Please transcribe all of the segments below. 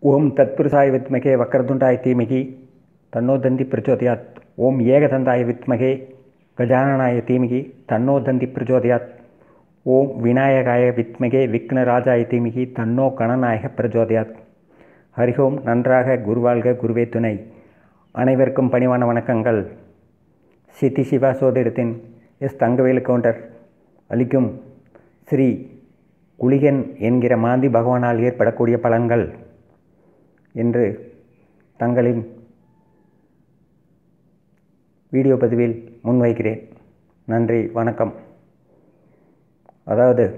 ஓம் தத்புருஷாய வித்மகே வக்ரதுண்டாய தீமகி தன்னோ தந்தி பிரச்சோதயாத் ஓம் ஏகதந்தாய வித்மகே கஜானனாய தீமகி தன்னோ தந்தி பிரச்சோதயாத் ஓம் விநாயகாய வித்மகே விக்னராஜாய தீமகி தன்னோ கணநாயக பிரச்சோதயாத் ஹரிஹோம் நன்றாக குருவாழ்க குருவே துணை அனைவருக்கும் பணிவான வணக்கங்கள் சித்தி சிவா சோதரத்தின் எஸ் தங்கவேலு கவுண்டர் அளிக்கும் ஸ்ரீ குளிகன் என்கிற மாந்தி பகவானால் ஏற்படக்கூடிய பலன்கள் என்று தங்களின் வீடியோ பதிவில் முன்வைக்கிறேன் நன்றி வணக்கம் அதாவது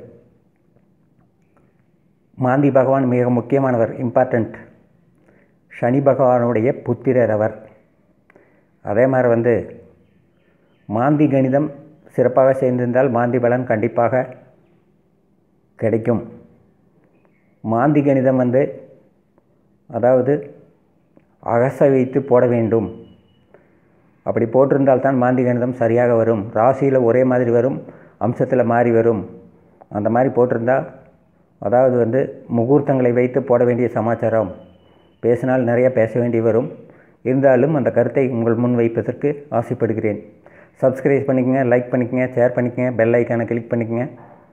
மாந்தி பகவான் மிக முக்கியமானவர் இம்பார்ட்டண்ட் சனி பகவானுடைய புத்திரர் அவர் அதே மாதிரி வந்து மாந்தி கணிதம் சிறப்பாக சேர்ந்திருந்தால் மாந்தி பலன் கண்டிப்பாக கிடைக்கும் மாந்தி கணிதம் வந்து அதாவது அகச வைத்து போட வேண்டும் அப்படி போட்டிருந்தால் தான் மாந்தி கணிதம் சரியாக வரும் ராசியில் ஒரே மாதிரி வரும் அம்சத்தில் மாறி வரும் அந்த மாதிரி போட்டிருந்தால் அதாவது வந்து முகூர்த்தங்களை வைத்து போட வேண்டிய சமாச்சாரம் பேசினால் நிறைய பேச வேண்டி வரும் இருந்தாலும் அந்த கருத்தை உங்கள் முன் வைப்பதற்கு ஆசைப்படுகிறேன் சப்ஸ்கிரைப் பண்ணிக்கங்க லைக் பண்ணிக்கங்க ஷேர் பண்ணிக்கங்க பெல் ஐக்கானை கிளிக் பண்ணிக்கங்க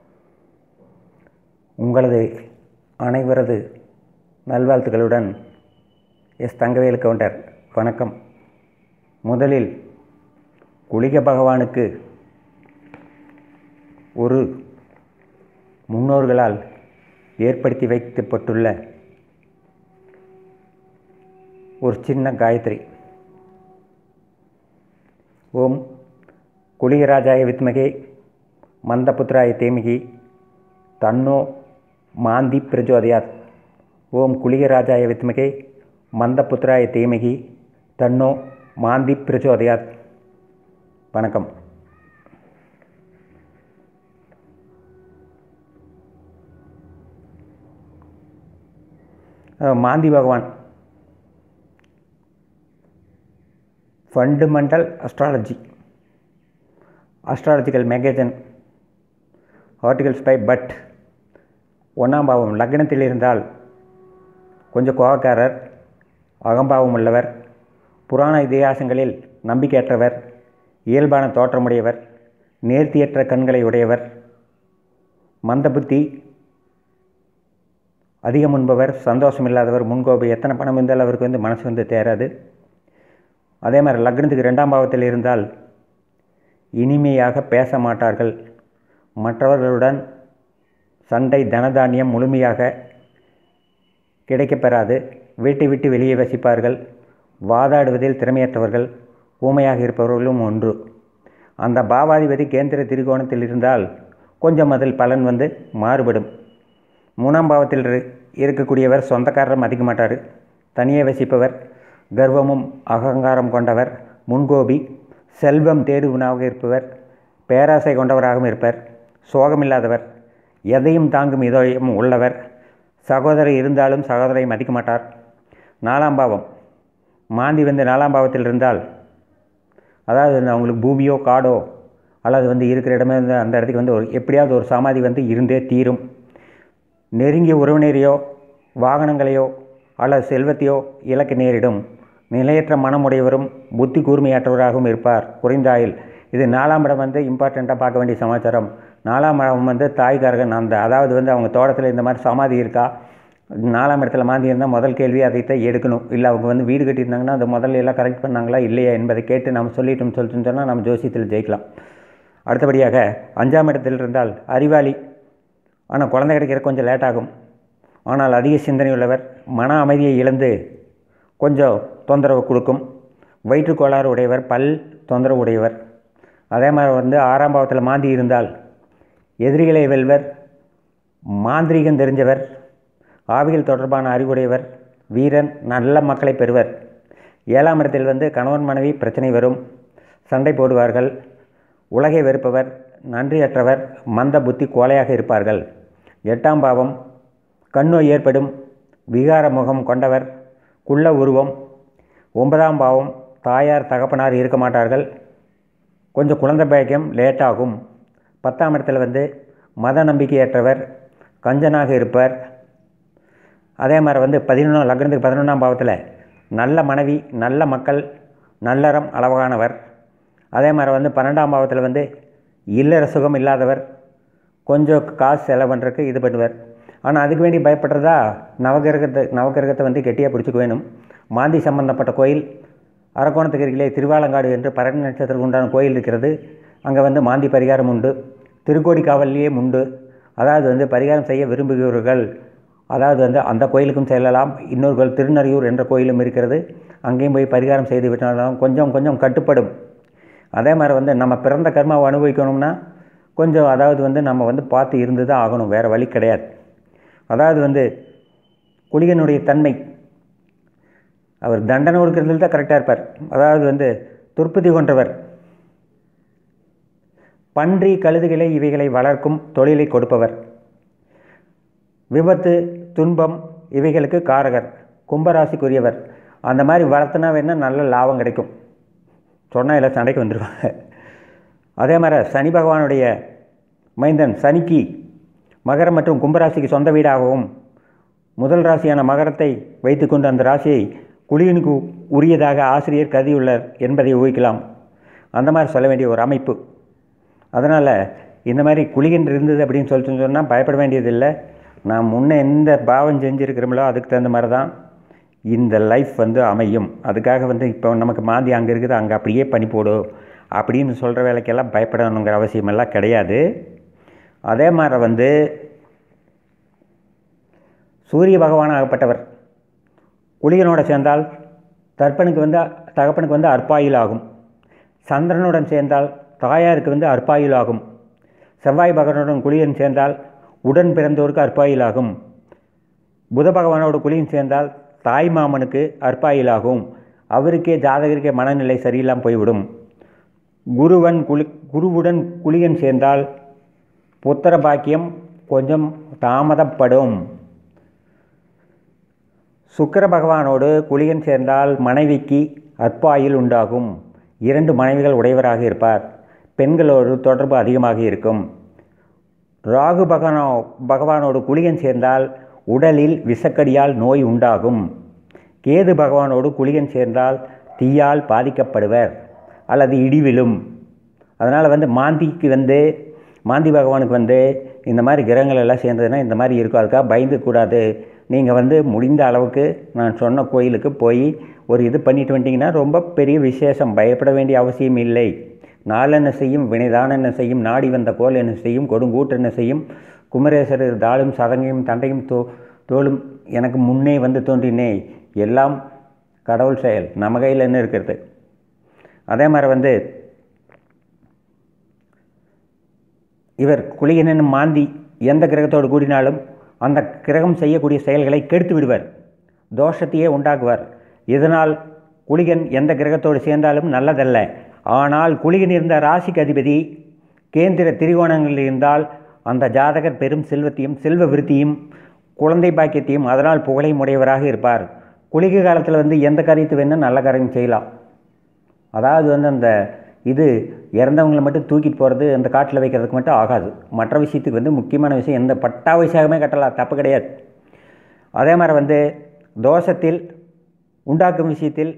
உங்களது அனைவரது நல்வாழ்த்துக்களுடன் எஸ் தங்கவேலு கவுண்டர் வணக்கம் முதலில் குளிக பகவானுக்கு ஒரு முன்னோர்களால் ஏற்படுத்தி வைக்கப்பட்டுள்ள ஒரு சின்ன காயத்ரி ஓம் குளிகராஜாய வித்மகே மந்தபுத்திராய தேமிகி தன்னோ மாந்தி பிரஜோதயாத் ஓம் குளிகராஜாய வித்மகே மந்தபுத்திராய தேமிகி தன்னோ மாந்தி பிரச்சோதயாத் வணக்கம் மாந்தி பகவான் fundamental astrology astrological magazine articles by but ஒன்றாம் பாவம் லக்னத்தில் இருந்தால் கொஞ்சம் கோபக்காரர் அகம்பாவம் உள்ளவர் புராண இதிகாசங்களில் நம்பிக்கையற்றவர் இயல்பான தோற்றமுடையவர் நேர்த்தியற்ற கண்களை உடையவர் மந்தபுத்தி அதிகம் முன்பவர் சந்தோஷம் இல்லாதவர் முன்கோபி எத்தனை பணம் இருந்தால் அவருக்கு வந்து மனசு வந்து தேராது அதே மாதிரி லக்னத்துக்கு ரெண்டாம் பாவத்தில் இருந்தால் இனிமையாக பேச மாட்டார்கள் மற்றவர்களுடன் சண்டை தனதானியம் முழுமையாக கிடைக்கப்பெறாது வீட்டை விட்டு வெளியே வசிப்பார்கள் வாதாடுவதில் திறமையற்றவர்கள் ஊமையாக இருப்பவர்களும் ஒன்று அந்த பாவாதிபதி கேந்திர திரிகோணத்தில் இருந்தால் கொஞ்சம் அதில் பலன் வந்து மாறுபடும் மூணாம் பாவத்தில் இருக்கக்கூடியவர் சொந்தக்காரர் மதிக்க மாட்டார் தனியே வசிப்பவர் கர்வமும் அகங்காரம் கொண்டவர் முன்கோபி செல்வம் தேடுவனாக இருப்பவர் பேராசை கொண்டவராகவும் இருப்பர் சோகமில்லாதவர் எதையும் தாங்கும் இதயம் உள்ளவர் சகோதரர் இருந்தாலும் சகோதரை மதிக்க மாட்டார் நாலாம் பாவம் மாந்தி வந்து நாலாம் பாவத்தில் இருந்தால் அதாவது வந்து அவங்களுக்கு பூமியோ காடோ அல்லது வந்து இருக்கிற இடமே வந்து அந்த இடத்துக்கு வந்து ஒரு எப்படியாவது ஒரு சமாதி வந்து இருந்தே தீரும் நெருங்கிய உறவினரையோ வாகனங்களையோ அல்லது செல்வத்தையோ இலக்க நேரிடும் நிலையற்ற மனமுடையவரும் புத்தி கூர்மையற்றவராகவும் இருப்பார் குறைந்த ஆயில் இது நாலாம் இடம் வந்து இம்பார்ட்டண்ட்டாக பார்க்க வேண்டிய சமாச்சாரம் நாலாம் இடம் வந்து தாய்காரகன் அந்த அதாவது வந்து அவங்க தோட்டத்தில் இந்த மாதிரி சமாதி இருக்கா நாலாம் இடத்துல மாந்தி இருந்தால் முதல் கேள்வி அதைத்தான் எடுக்கணும் இல்லை அவங்க வந்து வீடு கட்டியிருந்தாங்கன்னா அந்த முதல்ல எல்லாம் கரெக்ட் பண்ணாங்களா இல்லையா என்பதை கேட்டு நம்ம சொல்லிட்டோம் சொல்லிட்டு சொன்னால் நம்ம ஜோசியத்தில் ஜெயிக்கலாம் அடுத்தபடியாக அஞ்சாம் இடத்தில் இருந்தால் அறிவாளி ஆனால் குழந்தை கிடைக்கிற கொஞ்சம் லேட் ஆகும் ஆனால் அதிக சிந்தனை உள்ளவர் மன அமைதியை இழந்து கொஞ்சம் தொந்தரவு கொடுக்கும் வயிற்று கோளாறு உடையவர் பல் தொந்தரவு உடையவர் அதே மாதிரி வந்து ஆறாம் பாவத்தில் மாந்தி இருந்தால் எதிரிகளை வெல்வர் மாந்திரீகம் தெரிஞ்சவர் ஆவிகள் தொடர்பான அறிவுடையவர் வீரன் நல்ல மக்களை பெறுவர் ஏழாம் இடத்தில் வந்து கணவன் மனைவி பிரச்சனை வரும் சண்டை போடுவார்கள் உலகை வெறுப்பவர் நன்றியற்றவர் மந்த புத்தி கோலையாக இருப்பார்கள் எட்டாம் பாவம் கண்ணோய் ஏற்படும் விகார முகம் கொண்டவர் குள்ள உருவம் ஒன்பதாம் பாவம் தாயார் தகப்பனார் இருக்க மாட்டார்கள் கொஞ்சம் குழந்தை பாக்கியம் லேட்டாகும் பத்தாம் இடத்துல வந்து மத நம்பிக்கையற்றவர் கஞ்சனாக இருப்பார் அதே மாதிரி வந்து பதினொன்று லக்னத்துக்கு பதினொன்றாம் பாவத்தில் நல்ல மனைவி நல்ல மக்கள் நல்லறம் அளவானவர் அதே மாதிரி வந்து பன்னெண்டாம் பாவத்தில் வந்து இல்லற சுகம் இல்லாதவர் கொஞ்சம் காசு செலவு பண்ணுறதுக்கு இது பண்ணுவார் ஆனால் அதுக்கு வேண்டி பயப்படுறதா நவகிரகத்தை நவகிரகத்தை வந்து கெட்டியாக பிடிச்சிக்க வேணும் மாந்தி சம்பந்தப்பட்ட கோயில் அரக்கோணத்துக்கு இருக்கலே திருவாலங்காடு என்று பரணி நட்சத்திரத்துக்கு உண்டான கோயில் இருக்கிறது அங்கே வந்து மாந்தி பரிகாரம் உண்டு திருக்கோடிக்காவல்லையே உண்டு அதாவது வந்து பரிகாரம் செய்ய விரும்புகிறவர்கள் அதாவது வந்து அந்த கோயிலுக்கும் செல்லலாம் இன்னொரு கோயில் திருநறையூர் என்ற கோயிலும் இருக்கிறது அங்கேயும் போய் பரிகாரம் செய்து விட்டாலும் கொஞ்சம் கொஞ்சம் கட்டுப்படும் அதே மாதிரி வந்து நம்ம பிறந்த கர்மாவை அனுபவிக்கணும்னா கொஞ்சம் அதாவது வந்து நம்ம வந்து பார்த்து இருந்து தான் ஆகணும் வேறு வழி கிடையாது அதாவது வந்து குளிகனுடைய தன்மை அவர் தண்டனை கொடுக்கறதுல தான் கரெக்டாக இருப்பார் அதாவது வந்து துர்ப்பதி கொன்றவர் பன்றி கழுதுகளை இவைகளை வளர்க்கும் தொழிலை கொடுப்பவர் விபத்து துன்பம் இவைகளுக்கு காரகர் கும்பராசிக்குரியவர் அந்த மாதிரி வளர்த்துனா வேணால் நல்ல லாபம் கிடைக்கும் சொன்னால் எல்லாம் சண்டைக்கு வந்துடுவாங்க அதே மாதிரி சனி பகவானுடைய மைந்தன் சனிக்கு மகரம் மற்றும் கும்பராசிக்கு சொந்த வீடாகவும் முதல் ராசியான மகரத்தை வைத்துக்கொண்டு அந்த ராசியை குளியனுக்கு உரியதாக ஆசிரியர் கருதியுள்ளார் என்பதை ஊகிக்கலாம் அந்த மாதிரி சொல்ல வேண்டிய ஒரு அமைப்பு அதனால் இந்த மாதிரி குளிகன் இருந்தது அப்படின்னு சொல்லிட்டு சொன்னால் பயப்பட வேண்டியதில்லை நான் முன்னே எந்த பாவம் செஞ்சுருக்கிறோமோ அதுக்கு தகுந்த மாதிரி தான் இந்த லைஃப் வந்து அமையும் அதுக்காக வந்து இப்போ நமக்கு மாந்தி அங்கே இருக்குது அங்கே அப்படியே பண்ணி போடு அப்படின்னு சொல்கிற வேலைக்கெல்லாம் பயப்படணுங்கிற அவசியமெல்லாம் கிடையாது அதே மாதிரி வந்து சூரிய பகவான் ஆகப்பட்டவர் குளிகனோட சேர்ந்தால் தர்ப்பனுக்கு வந்து தகப்பனுக்கு வந்து அற்பாயில் ஆகும் சந்திரனுடன் சேர்ந்தால் தாயாருக்கு வந்து அற்பாயில் ஆகும் செவ்வாய் பகவானுடன் குளியன் சேர்ந்தால் உடன் பிறந்தோருக்கு அற்பாயில் ஆகும் புத பகவானோட குளியன் சேர்ந்தால் தாய் மாமனுக்கு அற்பாயில் ஆகும் அவருக்கே ஜாதகருக்கே மனநிலை சரியில்லாமல் போய்விடும் குருவன் குளி குருவுடன் குளியன் சேர்ந்தால் புத்திர பாக்கியம் கொஞ்சம் தாமதப்படும் சுக்கிர பகவானோடு குளியன் சேர்ந்தால் மனைவிக்கு அற்பாயில் உண்டாகும் இரண்டு மனைவிகள் உடையவராக இருப்பார் பெண்களோடு தொடர்பு அதிகமாக இருக்கும் ராகு பகவானோ பகவானோடு குளியன் சேர்ந்தால் உடலில் விஷக்கடியால் நோய் உண்டாகும் கேது பகவானோடு குளியன் சேர்ந்தால் தீயால் பாதிக்கப்படுவர் அல்லது இடிவிழும் அதனால் வந்து மாந்திக்கு வந்து மாந்தி பகவானுக்கு வந்து இந்த மாதிரி கிரகங்கள் எல்லாம் சேர்ந்ததுன்னா இந்த மாதிரி இருக்கும் அதுக்காக பயந்து கூடாது நீங்கள் வந்து முடிந்த அளவுக்கு நான் சொன்ன கோயிலுக்கு போய் ஒரு இது பண்ணிட்டு வந்துட்டிங்கன்னா ரொம்ப பெரிய விசேஷம் பயப்பட வேண்டிய அவசியம் இல்லை நாளென்ன செய்யும் வினைதான் என்ன செய்யும் நாடி வந்த கோல் என்ன செய்யும் கொடுங்கூட்டு என்ன செய்யும் குமரேசரர் தாளும் சதங்கையும் தண்டையும் தோ தோளும் எனக்கு முன்னே வந்து தோன்றினே எல்லாம் கடவுள் செயல் நம்ம கையில் என்ன இருக்கிறது அதே மாதிரி வந்து இவர் குளிகனின் மாந்தி எந்த கிரகத்தோடு கூடினாலும் அந்த கிரகம் செய்யக்கூடிய செயல்களை கெடுத்து விடுவார் தோஷத்தையே உண்டாக்குவார் இதனால் குளிகன் எந்த கிரகத்தோடு சேர்ந்தாலும் நல்லதல்ல ஆனால் குளிகன் இருந்த ராசிக்கு அதிபதி கேந்திர திரிகோணங்களில் இருந்தால் அந்த ஜாதகர் பெரும் செல்வத்தையும் செல்வ விருத்தியும் குழந்தை பாக்கியத்தையும் அதனால் புகழையும் உடையவராக இருப்பார் குளிகை காலத்தில் வந்து எந்த காரியத்தை வேணால் நல்ல காரியம் செய்யலாம் அதாவது வந்து அந்த இது இறந்தவங்களை மட்டும் தூக்கிட்டு போகிறது அந்த காட்டில் வைக்கிறதுக்கு மட்டும் ஆகாது மற்ற விஷயத்துக்கு வந்து முக்கியமான விஷயம் எந்த பட்டா விஷயமே கட்டலாம் தப்பு கிடையாது அதே மாதிரி வந்து தோஷத்தில் உண்டாக்கும் விஷயத்தில்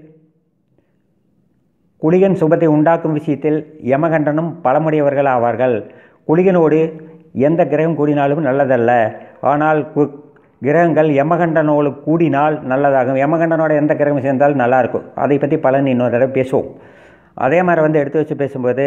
குளிகன் சுபத்தை உண்டாக்கும் விஷயத்தில் யமகண்டனும் பலமுடையவர்கள் ஆவார்கள் குளிகனோடு எந்த கிரகம் கூடினாலும் நல்லதல்ல ஆனால் கு கிரகங்கள் யமகண்டனோடு கூடினால் நல்லதாகும் யமகண்டனோட எந்த கிரகம் சேர்ந்தாலும் நல்லாயிருக்கும் அதை பற்றி பலன் இன்னொரு தடவை பேசுவோம் அதே மாதிரி வந்து எடுத்து வச்சு பேசும்போது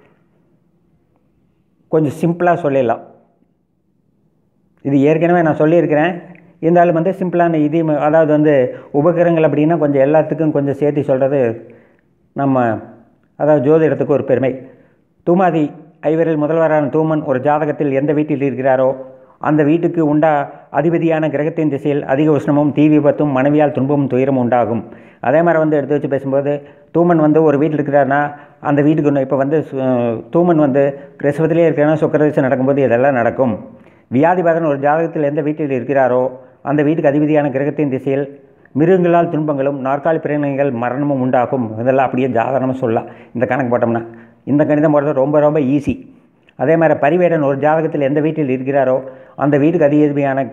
கொஞ்சம் சிம்பிளாக சொல்லிடலாம் இது ஏற்கனவே நான் சொல்லியிருக்கிறேன் இருந்தாலும் வந்து சிம்பிளான இது அதாவது வந்து உபகிரகங்கள் அப்படின்னா கொஞ்சம் எல்லாத்துக்கும் கொஞ்சம் சேர்த்து சொல்கிறது நம்ம அதாவது ஜோதிடத்துக்கு ஒரு பெருமை தூமாதி ஐவரில் முதல்வரான தூமன் ஒரு ஜாதகத்தில் எந்த வீட்டில் இருக்கிறாரோ அந்த வீட்டுக்கு உண்டா அதிபதியான கிரகத்தின் திசையில் அதிக உஷ்ணமும் தீ விபத்தும் மனைவியால் துன்பமும் துயரமும் உண்டாகும் அதே மாதிரி வந்து எடுத்து வச்சு பேசும்போது தூமன் வந்து ஒரு வீட்டில் இருக்கிறாருன்னா அந்த வீட்டுக்கு இப்போ வந்து தூமன் வந்து ரிசவத்திலே இருக்கிறான்னா சுக்கரதிசை நடக்கும்போது இதெல்லாம் நடக்கும் வியாதிபாதன் ஒரு ஜாதகத்தில் எந்த வீட்டில் இருக்கிறாரோ அந்த வீட்டுக்கு அதிபதியான கிரகத்தின் திசையில் மிருகங்களால் துன்பங்களும் நாற்காலி பிரச்சனைகள் மரணமும் உண்டாகும் இதெல்லாம் அப்படியே ஜாதகமாக சொல்லலாம் இந்த கணக்கு போட்டோம்னா இந்த கணிதம் போடுறது ரொம்ப ரொம்ப ஈஸி அதே மாதிரி பரிவேடன் ஒரு ஜாதகத்தில் எந்த வீட்டில் இருக்கிறாரோ அந்த வீட்டுக்கு அதிகதியான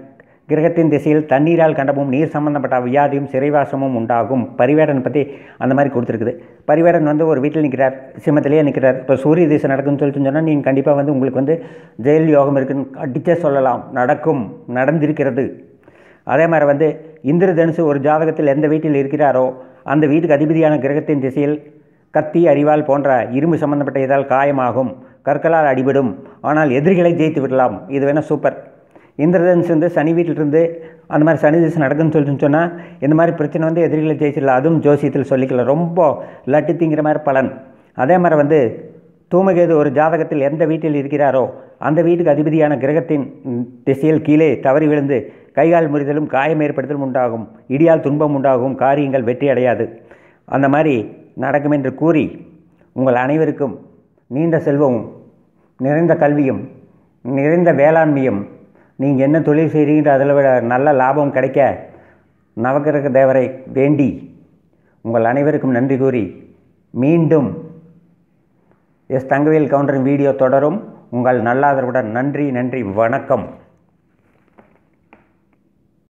கிரகத்தின் திசையில் தண்ணீரால் கண்டமும் நீர் சம்பந்தப்பட்ட வியாதியும் சிறைவாசமும் உண்டாகும் பரிவேடன் பற்றி அந்த மாதிரி கொடுத்துருக்குது பரிவேடன் வந்து ஒரு வீட்டில் நிற்கிறார் சிம்மத்திலேயே நிற்கிறார் இப்போ சூரிய திசை நடக்குன்னு சொல்லிட்டு சொன்னால் நீங்கள் கண்டிப்பாக வந்து உங்களுக்கு வந்து ஜெயில் யோகம் இருக்குன்னு அடிச்சே சொல்லலாம் நடக்கும் நடந்திருக்கிறது அதே மாதிரி வந்து இந்திரதனுசு ஒரு ஜாதகத்தில் எந்த வீட்டில் இருக்கிறாரோ அந்த வீட்டுக்கு அதிபதியான கிரகத்தின் திசையில் கத்தி அறிவால் போன்ற இரும்பு சம்பந்தப்பட்ட இதால் காயமாகும் கற்களால் அடிபடும் ஆனால் எதிரிகளை ஜெயித்து விடலாம் இது வேணால் சூப்பர் இந்திரதனுசு வந்து சனி வீட்டிலிருந்து அந்த மாதிரி சனி திசை நடக்குன்னு சொல்லிட்டு சொன்னால் இந்த மாதிரி பிரச்சனை வந்து எதிரிகளை ஜெயிச்சிடலாம் அதுவும் ஜோசியத்தில் சொல்லிக்கலாம் ரொம்ப லட்டு திங்கிற மாதிரி பலன் அதே மாதிரி வந்து தூமகேது ஒரு ஜாதகத்தில் எந்த வீட்டில் இருக்கிறாரோ அந்த வீட்டுக்கு அதிபதியான கிரகத்தின் திசையில் கீழே தவறி விழுந்து கைகால் முறிதலும் காயம் ஏற்படுத்தலும் உண்டாகும் இடியால் துன்பம் உண்டாகும் காரியங்கள் வெற்றி அடையாது அந்த மாதிரி நடக்கும் என்று கூறி உங்கள் அனைவருக்கும் நீண்ட செல்வமும் நிறைந்த கல்வியும் நிறைந்த வேளாண்மையும் நீங்கள் என்ன தொழில் செய்கிறீங்க அதில் விட நல்ல லாபம் கிடைக்க நவகிரக தேவரை வேண்டி உங்கள் அனைவருக்கும் நன்றி கூறி மீண்டும் எஸ் தங்கவேல் கவுண்டரின் வீடியோ தொடரும் உங்கள் நல்லாதரவுடன் நன்றி நன்றி வணக்கம்